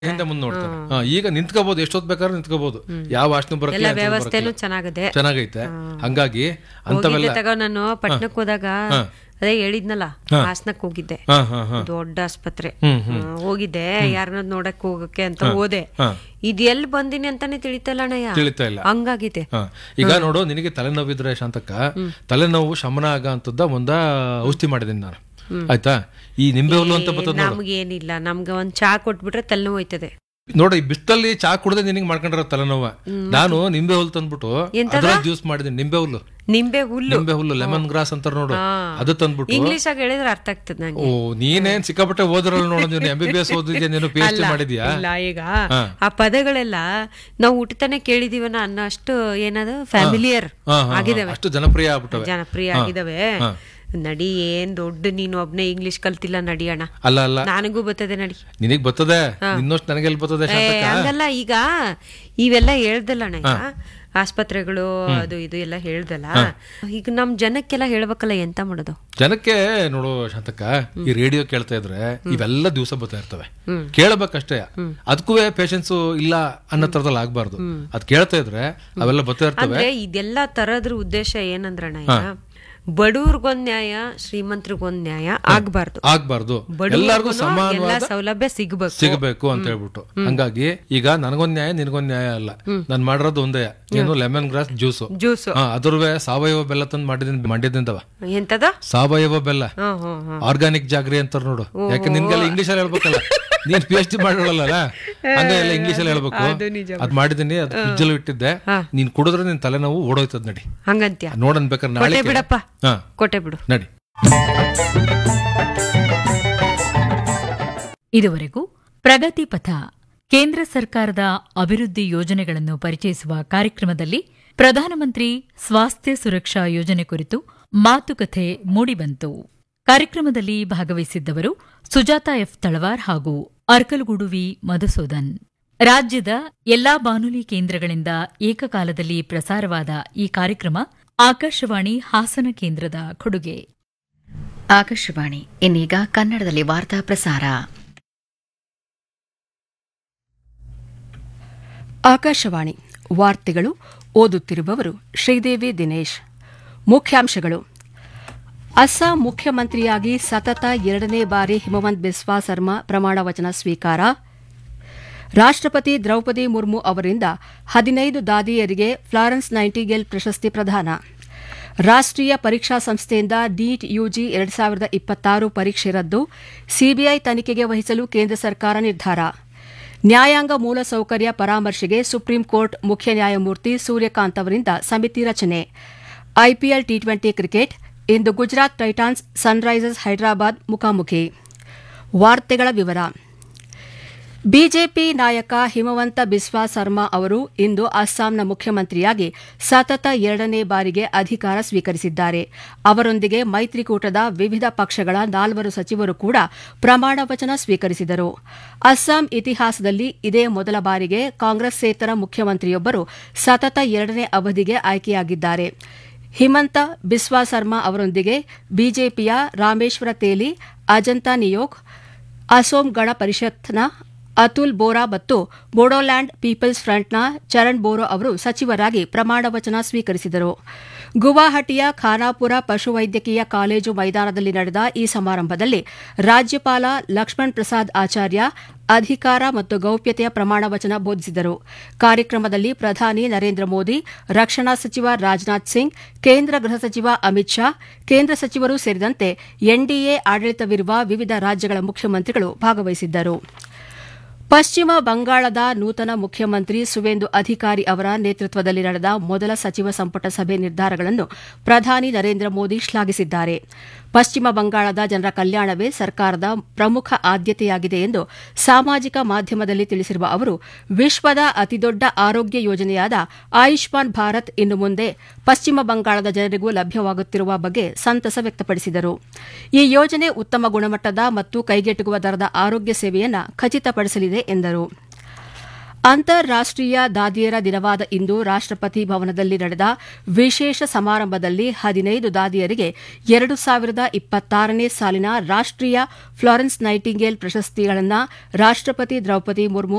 ಹಿಂದೆ ಮುಂದೆ ನೋಡ್ತಾರೆ ಹಾ, ಈಗ ನಿಂತ್ಕೋಬಹುದು ಎಷ್ಟೊತ್ ಬೇಕಾದ್ರೆ ನಿಂತ್ಕೋಬಹುದು ಯಾವ ವಾಸನೆ ಬರಕ್ಕೆ ಎಲ್ಲ ಯಾವ ಥರ ವ್ಯವಸ್ಥೆನೂ ಬರಕ್ಕಿಲ್ಲ. ಚೆನ್ನಾಗಿದೆ ಚೆನ್ನಾಗೈತೆ ಹಂಗಾಗಿ ಅಂತವೆಲ್ಲ ಹೋಗಿದ್ದೆ ತಗೋ ನಾನು ಪಟ್ನಕ್ ಹೋದಾಗ ಅದೇ ಹೇಳಿದ್ನಲ್ಲ ಹಾಸನಕ್ ಹೋಗಿದ್ದೆ ಹಾ ಹಾ ಹಾ ದೊಡ್ಡ ಆಸ್ಪತ್ರೆ ಹ್ಮ್, ಹ್ಮ್. ಹ್ಮ್, ಹೋಗಿದ್ದೆ ಯಾರನ್ನ ನೋಡಕ್ ಹೋಗಕ್ಕೆ ಅಂತ ಹೋದೆ ಹಾ. ಇದು ಎಲ್ಲಿ ಬಂದಿನಿ ಅಂತಾನೆ ತಿಳಿತಲ್ಲ ಅಣ್ಣಯ್ಯ ತಿಳಿತಾ ಇಲ್ಲ ಹಂಗಾಗಿದೆ ಹಾ. ಈಗ ನೋಡು ನಿನಗೆ ತಲೆನೋವಿದ್ರೆ ಶಾಂತಕ್ಕ ತಲೆನೋವು ಶಮನ ಆಗ ಅಂತದ ಒಂದ ಔಷಧಿ ಮಾಡಿದೀನಿ ನಾನು ಆಯ್ತಾ ಈ ನಿಂಬೆ ಹುಲ್ಲು ಅಂತ ಬರ್ತದ ನೋಡು ನಮ್ಗೇನಿಲ್ಲ ನಮ್ಗೆ ಒಂದ್ ಚಾ ಕೊಟ್ಬಿಟ್ರೆ ತಲೆನೋವು ಹೋಯ್ತದೆ ನೋಡ ಈ ಬಿಸ್ತಲ್ಲಿ ಚಾ ಕುಡ್ದೆ ನಿನಗೆ ಮಾಡ್ಕೊಂಡ್ರ ತಲೆನೋವ ನಾನು ನಿಂಬೆ ಹುಲ್ಲು ತಂದ್ಬಿಟ್ಟು ಅದ್ರ ಜ್ಯೂಸ್ ಮಾಡಿದೀನಿ ನಿಂಬೆ ಹುಲ್ಲು ನಿಂಬೆ ಹುಲ್ಲು ನಿಂಬೆ ಹುಲ್ಲು ಲೆಮನ್ ಗ್ರಾಸ್ ಅಂತಾರ ನೋಡು ಅದು ತಂದ್ಬಿಟ್ಟು ಇಂಗ್ಲಿಷ್ ಆಗಿ ಹೇಳಿದ್ರೆ ಅರ್ಥ ಆಗ್ತದೆ ನಂಗೆ ಓ ನೀನೇನ್ ಸಿಕ್ಕಾಪಟ್ಟೆ ಓದಿರಲ್ಲ ನೋಡು ನೀನು ಎಂ ಬಿ ಬಿ ಎಸ್ ಓದಿದ್ಯಾ ನೀನು ಪಿ ಎಚ್ ಡಿ ಮಾಡಿದ್ಯಾ ಇಲ್ಲ ಈಗ ಆ ಪದಗಳೆಲ್ಲ ನಾವು ಹುಟ್ಟತಾನೆ ಕೇಳಿದೀವನ ಅನ್ನೋ ಅಷ್ಟು ಏನದು ಫ್ಯಾಮಿಲಿಯರ್ ಹಾ, ಹಾ, ಹಾ. ಆಗಿದಾವೆ ಅಷ್ಟು ಜನಪ್ರಿಯ ಆಗ್ಬಿಟ್ಟವೆ ಜನಪ್ರಿಯ ಆಗಿದಾವೆ ನಡಿ ಏನ್ ದೊಡ್ಡ ನೀನು ಒಬ್ನೇ ಇಂಗ್ಲಿಷ್ ಕಲ್ತಿಲ್ಲ ನಡಿ ಅಣ್ಣ ಅಲ್ಲ ಅಲ್ಲ ನನಗೂ ಬರ್ತದೆ ನಡಿ ನಿನಗ್ ಬರ್ತದೆ ನಿನ್ನಷ್ಟು ನನಗೆಲ್ಲಿ ಬರ್ತದೆ ಏ, ಶಾಂತಕ್ಕ ಹಂಗಲ್ಲ ಈಗ ಇವೆಲ್ಲ ಹೇಳ್ದಲ್ಲ ಅಣ್ಣ ಈಗ ಆಸ್ಪತ್ರೆಗಳು ಅದು ಇದು ಎಲ್ಲ ಹೇಳ್ದಲ್ಲ ಈಗ ನಮ್ ಜನಕ್ಕೆಲ್ಲ ಹೇಳ್ಬೇಕಲ್ಲ ಎಂತ ಮಾಡೋದು ಜನಕ್ಕೆ ನೋಡು ಶಾಂತಕ್ಕ ಈ ರೇಡಿಯೋ ಕೇಳ್ತಾ ಇದ್ರೆ ಇವೆಲ್ಲ ದಿವಸ ಬರ್ತಾ ಇರ್ತವೆ ಕೇಳಬೇಕಷ್ಟೇ ಅದಕ್ಕೂ ಪೇಷನ್ಸ್ ಇಲ್ಲ ಅನ್ನೋ ತರದಲ್ಲಿ ಆಗ್ಬಾರ್ದು ಅದ್ ಕೇಳ್ತಾ ಇದ್ರೆ ಅವೆಲ್ಲ ಬರ್ತಾ ಇರ್ತವೆ ಅಂದ್ರೆ ಇದೆಲ್ಲ ತರದ್ರ ಉದ್ದೇಶ ಏನಂದ್ರಣ್ಣ ಈಗ ಬಡವ್ರಿಗೊಂದ್ ನ್ಯಾಯ ಶ್ರೀಮಂತರಿಗೊಂದ್ ನ್ಯಾಯ ಆಗ್ಬಾರ್ದು ಆಗ್ಬಾರ್ದು ಎಲ್ಲಾರ್ಗು ಬಡವ್ರಿಗೂ ಎಲ್ಲಾ ಸಮಾನವಾದ ಸೌಲಭ್ಯ ಸಿಗ್ಬೇಕು ಸಿಗಬೇಕು ಅಂತ ಹೇಳ್ಬಿಟ್ಟು ಹಂಗಾಗಿ ಈಗ ನನಗೊಂದ್ ನ್ಯಾಯ ನಿನಗೊಂದ್ ನ್ಯಾಯ ಅಲ್ಲ ನಾನ್ ಮಾಡಿರೋದು ಒಂದೇ ಏನು ಲೆಮನ್ ಗ್ರಾಸ್ ಜ್ಯೂಸು ಜ್ಯೂಸು ಹಾ ಅದ್ರವೇ ಸಾವಯವ ಬೆಲ್ಲ ತಂದು ಮಾಡಿದೀನಿ ಮಂಡ್ಯದಿಂದವ ಎಂತದ ಸಾವಯವ ಬೆಲ್ಲ ಹ್ಮ್ ಹ್ಮ್ ಹ್ಮ್ ಆರ್ಗಾನಿಕ್ ಜಾಗ್ರಿ ಅಂತಾರ ನೋಡು ಯಾಕೆ ನಿನ್ಗೆಲ್ಲ ಇಂಗ್ಲಿಷ್ ಅಲ್ಲಿ ಹೇಳ್ಬೇಕಲ್ಲ ನೀನ್ ಪಿ ಎಚ್ ಡಿ ಮಾಡಿರಲ್ಲ ಹಂಗ ಎಲ್ಲ ಇಂಗ್ಲಿಷ್ ಅಲ್ಲಿ ಹೇಳ್ಬೇಕು ಅದು ನಿಜ ಅದ್ ಮಾಡಿದೀನಿ ಅದ್ ಫ್ರಿಜ್ಜಲ್ಲಿ ಇಟ್ಟಿದ್ದೆ ನೀನ್ ಕುಡಿದ್ರೆ ನಿನ್ ತಲೆನೋವು ಓಡೋಯ್ತದ ನಡಿ ಹಂಗಂತ್ಯ ನೋಡನ್ ಬೇಕಾದ್ರೆ ನಾಳೆ ಕೊಟ್ಟೆ ಬಿಡಪ್ಪ ಹಾ ಕೊಟ್ಟೆ ಬಿಡು ನಡಿ ಇದುವರೆಗೂ ಪ್ರಗತಿ ಪಥ ಕೇಂದ್ರ ಸರ್ಕಾರದ ಅಭಿವೃದ್ಧಿ ಯೋಜನೆಗಳನ್ನು ಪರಿಚಯಿಸುವ ಕಾರ್ಯಕ್ರಮದಲ್ಲಿ ಪ್ರಧಾನಮಂತ್ರಿ ಸ್ವಾಸ್ಥ್ಯ ಸುರಕ್ಷಾ ಯೋಜನೆ ಕುರಿತು ಮಾತುಕತೆ ಮೂಡಿಬಂತು ಕಾರ್ಯಕ್ರಮದಲ್ಲಿ ಭಾಗವಹಿಸಿದ್ದವರು ಸುಜಾತ ಎಫ್ ತಳವಾರ್ ಹಾಗೂ ಅರ್ಕಲಗೂಡು ವಿ ಮಧುಸೂದನ್ ರಾಜ್ಯದ ಎಲ್ಲಾ ಬಾನುಲಿ ಕೇಂದ್ರಗಳಿಂದ ಏಕಕಾಲದಲ್ಲಿ ಪ್ರಸಾರವಾದ ಈ ಕಾರ್ಯಕ್ರಮ ಆಕಾಶವಾಣಿ ಹಾಸನ ಕೇಂದ್ರದ ಕೊಡುಗೆ ಆಕಾಶವಾಣಿ ಇನ್ನೀಗ ಕನ್ನಡದಲ್ಲಿ ವಾರ್ತಾ ಪ್ರಸಾರ ಆಕಾಶವಾಣಿ ವಾರ್ತೆಗಳು ಓದುತ್ತಿರುವವರು ಶ್ರೀದೇವಿ ದಿನೇಶ್ ಮುಖ್ಯಾಂಶಗಳು ಅಸ್ಸಾಂ ಮುಖ್ಯಮಂತ್ರಿಯಾಗಿ ಸತತ ಎರಡನೇ ಬಾರಿ ಹಿಮವಂತ್ ಬಿಸ್ವಾ ಸರ್ಮಾ ಪ್ರಮಾಣ ವಚನ ಸ್ವೀಕಾರ ರಾಷ್ಟ್ರಪತಿ ದ್ರೌಪದಿ ಮುರ್ಮು ಅವರಿಂದ ಹದಿನೈದು ದಾದಿಯರಿಗೆ ಫ್ಲಾರೆನ್ಸ್ ನೈಂಟಿಗೇಲ್ ಪ್ರಶಸ್ತಿ ಪ್ರದಾನ ರಾಷ್ಟ್ರೀಯ ಪರೀಕ್ಷಾ ಸಂಸ್ಥೆಯಿಂದ ನೀಟ್ ಯುಜಿ ಎರಡು ಸಾವಿರದ ಇಪ್ಪತ್ತಾರು ಪರೀಕ್ಷೆ ರದ್ದು ಸಿಬಿಐ ತನಿಖೆಗೆ ವಹಿಸಲು ಕೇಂದ್ರ ಸರ್ಕಾರ ನಿರ್ಧಾರ ನ್ಯಾಯಾಂಗ ಮೂಲಸೌಕರ್ಯ ಪರಾಮರ್ಶೆಗೆ ಸುಪ್ರೀಂ ಕೋರ್ಟ್ ಮುಖ್ಯ ನ್ಯಾಯಮೂರ್ತಿ ಸೂರ್ಯಕಾಂತ್ ಅವರಿಂದ ಸಮಿತಿ ರಚನೆ ಐಪಿಎಲ್ ಟಿ ಟ್ವೆಂಟಿ ಕ್ರಿಕೆಟ್ ಇಂದು ಗುಜರಾತ್ ಟೈಟಾನ್ಸ್ ಸನ್ರೈಸರ್ಸ್ ಹೈದರಾಬಾದ್ ಮುಖಾಮುಖಿ ವಾರ್ತೆಗಳ ವಿವರ ಬಿಜೆಪಿ ನಾಯಕ ಹಿಮವಂತ ಬಿಸ್ವಾ ಸರ್ಮಾ ಅವರು ಇಂದು ಅಸ್ಸಾಂನ ಮುಖ್ಯಮಂತ್ರಿಯಾಗಿ ಸತತ ಎರಡನೇ ಬಾರಿಗೆ ಅಧಿಕಾರ ಸ್ವೀಕರಿಸಿದ್ದಾರೆ ಅವರೊಂದಿಗೆ ಮೈತ್ರಿಕೂಟದ ವಿವಿಧ ಪಕ್ಷಗಳ ನಾಲ್ವರು ಸಚಿವರು ಕೂಡ ಪ್ರಮಾಣ ವಚನ ಸ್ವೀಕರಿಸಿದರು ಅಸ್ಸಾಂ ಇತಿಹಾಸದಲ್ಲಿ ಇದೇ ಮೊದಲ ಬಾರಿಗೆ ಕಾಂಗ್ರೆಸ್ಸೇತರ ಮುಖ್ಯಮಂತ್ರಿಯೊಬ್ಬರು ಸತತ ಎರಡನೇ ಅವಧಿಗೆ ಆಯ್ಕೆಯಾಗಿದ್ದಾರೆ ಹಿಮಂತ ಬಿಸ್ವಾ ಸರ್ಮಾ ಅವರೊಂದಿಗೆ ಬಿಜೆಪಿಯ ರಾಮೇಶ್ವರ ತೇಲಿ ಅಜಂತಾ ನಿಯೋಗ್ ಅಸೋಂ ಗಣ ಪರಿಷತ್ನ ಅತುಲ್ ಬೋರಾ ಮತ್ತು ಬೋಡೋಲ್ಯಾಂಡ್ ಪೀಪಲ್ಸ್ ಫ್ರಂಟ್ನ ಚರಣ್ ಬೋರೋ ಅವರು ಸಚಿವರಾಗಿ ಪ್ರಮಾಣ ವಚನ ಸ್ವೀಕರಿಸಿದರು ಗುವಾಹಟಿಯ ಖಾನಾಪುರ ಪಶುವೈದ್ಯಕೀಯ ಕಾಲೇಜು ಮೈದಾನದಲ್ಲಿ ನಡೆದ ಈ ಸಮಾರಂಭದಲ್ಲಿ ರಾಜ್ಯಪಾಲ ಲಕ್ಷ್ಮಣ್ ಪ್ರಸಾದ್ ಆಚಾರ್ಯ ಅಧಿಕಾರ ಮತ್ತು ಗೌಪ್ಯತೆಯ ಪ್ರಮಾಣ ವಚನ ಬೋಧಿಸಿದರು ಕಾರ್ಯಕ್ರಮದಲ್ಲಿ ಪ್ರಧಾನಿ ನರೇಂದ್ರ ಮೋದಿ ರಕ್ಷಣಾ ಸಚಿವ ರಾಜನಾಥ್ ಸಿಂಗ್ ಕೇಂದ್ರ ಗೃಹ ಸಚಿವ ಅಮಿತ್ ಶಾ ಕೇಂದ್ರ ಸಚಿವರು ಸೇರಿದಂತೆ ಎನ್ಡಿಎ ಆಡಳಿತವಿರುವ ವಿವಿಧ ರಾಜ್ಯಗಳ ಮುಖ್ಯಮಂತ್ರಿಗಳು ಭಾಗವಹಿಸಿದ್ದರು ಪಶ್ಚಿಮ ಬಂಗಾಳದ ನೂತನ ಮುಖ್ಯಮಂತ್ರಿ ಸುವೇಂದು ಅಧಿಕಾರಿ ಅವರ ನೇತೃತ್ವದಲ್ಲಿ ನಡೆದ ಮೊದಲ ಸಚಿವ ಸಂಪುಟ ಸಭೆ ನಿರ್ಧಾರಗಳನ್ನು ಪ್ರಧಾನಿ ನರೇಂದ್ರ ಮೋದಿ ಶ್ಲಾಘಿಸಿದ್ದಾರೆ ಪಶ್ಚಿಮ ಬಂಗಾಳದ ಜನರ ಕಲ್ಯಾಣವೇ ಸರ್ಕಾರದ ಪ್ರಮುಖ ಆದ್ಯತೆಯಾಗಿದೆ ಎಂದು ಸಾಮಾಜಿಕ ಮಾಧ್ಯಮದಲ್ಲಿ ತಿಳಿಸಿರುವ ಅವರು ವಿಶ್ವದ ಅತಿದೊಡ್ಡ ಆರೋಗ್ಯ ಯೋಜನೆಯಾದ ಆಯುಷ್ಮಾನ್ ಭಾರತ್ ಇನ್ನು ಮುಂದೆ ಪಶ್ಚಿಮ ಬಂಗಾಳದ ಜನರಿಗೂ ಲಭ್ಯವಾಗುತ್ತಿರುವ ಬಗ್ಗೆ ಸಂತಸ ವ್ಯಕ್ತಪಡಿಸಿದರು ಈ ಯೋಜನೆ ಉತ್ತಮ ಗುಣಮಟ್ಟದ ಮತ್ತು ಕೈಗೆಟುಕುವ ದರದ ಆರೋಗ್ಯ ಸೇವೆಯನ್ನು ಖಚಿತಪಡಿಸಲಿದೆ ಎಂದರು ಅಂತಾರಾಷ್ಟೀಯ ದಾದಿಯರ ದಿನವಾದ ಇಂದು ರಾಷ್ಟಪತಿ ಭವನದಲ್ಲಿ ನಡೆದ ವಿಶೇಷ ಸಮಾರಂಭದಲ್ಲಿ ಹದಿನೈದು ದಾದಿಯರಿಗೆ ಎರಡು ಸಾವಿರದ ಇಪ್ಪತ್ತಾರನೇ ಸಾಲಿನ ರಾಷ್ಟೀಯ ಫ್ಲಾರೆನ್ಸ್ ನೈಟಿಂಗೇಲ್ ಪ್ರಶಸ್ತಿಗಳನ್ನು ರಾಷ್ಟಪತಿ ದ್ರೌಪದಿ ಮುರ್ಮು